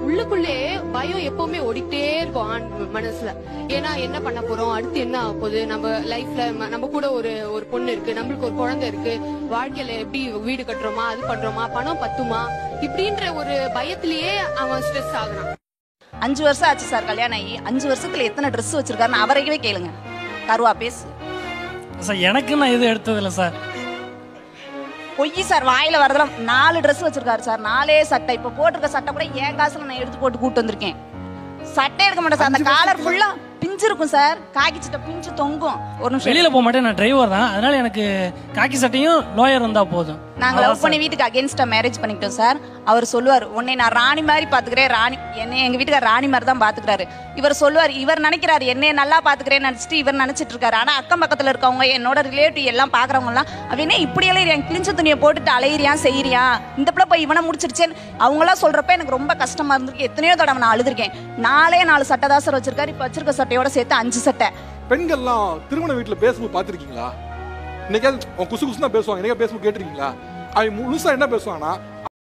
உள்ளுக்குள்ளே பயம் எப்பவுமே ஓடிட்டே இருக்கும் ஆண் மனசுல ஏன்னா என்ன பண்ண போறோம் அடுத்து என்ன ஆக போகுது நம்ம லைஃப்ல நம்ம கூட ஒரு ஒரு பொண்ணு இருக்கு நம்மளுக்கு ஒரு குழந்தை இருக்கு வாழ்க்கையில எப்படி வீடு கட்டுறோமா அது பண்றோமா பணம் பத்துமா இப்படின்ற ஒரு பயத்திலேயே அவன் ஸ்ட்ரெஸ் ஆகுறான் அஞ்சு வருஷம் ஆச்சு சார் கல்யாணம் ஆகி அஞ்சு வருஷத்துல எத்தனை ட்ரெஸ் வச்சிருக்காருன்னு அவரைக்கவே கேளுங்க கருவா பேசு சார் எனக்கு நான் எதுவும் எடுத்ததில்லை சார் பொய் சார் வாயில வரதெல்லாம் நாலு Dress வச்சிருக்காரு சார் நாலே சட்டை இப்ப போட்டிருக்க சட்டை கூட என் காசுல நான் எடுத்து போட்டு கூட்டு வந்திருக்கேன் சட்டை எடுக்க மாட்டேன் சார் அந்த காலர் ஃபுல்லா பிஞ்சு இருக்கும் சார் காக்கி சட்டை பிஞ்சு தொங்கும் ஒரு நிமிஷம் வெளியில போக மாட்டேன் நான் டிரைவர் தான் அதனால எனக்கு காக்கி சட்டையும் லோயர் இருந்தா போதும் நாங்க அதான் லவ் பண்ணி வீட்டுக்கு அகேன்ஸ்டா மேரேஜ் பண்ணிக்கிட்டோம் சார் அவர் சொல்லுவார் உன்னை நான் ராணி மாதிரி பாத்துக்கிறேன் ராணி என்னை எங்க வீட்டுக்கார ராணி மாதிரி தான் பாத்துக்கிறாரு இவர் சொல்லுவார் இவர் நினைக்கிறாரு என்னைய நல்லா பாத்துக்கிறேன்னு நினைச்சிட்டு இவர் நினைச்சிட்டு இருக்காரு ஆனா அக்கம் பக்கத்துல இருக்கவங்க என்னோட ரிலேட்டிவ் எல்லாம் பாக்குறவங்க எல்லாம் அவனே இப்படி எல்லாம் கிழிஞ்ச துணியை போட்டுட்டு அலையிறியா செய்யறியா இந்த பிள்ளை போய் இவனை முடிச்சிருச்சேன்னு அவங்க எல்லாம் சொல்றப்ப எனக்கு ரொம்ப கஷ்டமா இருந்திருக்கு எத்தனையோ தடவை நான் அழுதுருக்கேன் நாலே நாலு சட்டை தான் சார் வச்சிருக்காரு இப்ப வச்சிருக்க சட்டையோட சேர்த்து அஞ்சு சட்டை பெண்கள்லாம் திருமண வீட்டுல பேசும்போது பாத்திருக்கீங்களா இன்னைக்காவது குசு குசு தான் பேசுவாங்க என்னைக்கா பேசும்போது கேட்டிருக்கீங்களா அவன் முழுசா என்ன பேசுவாங்கன்னா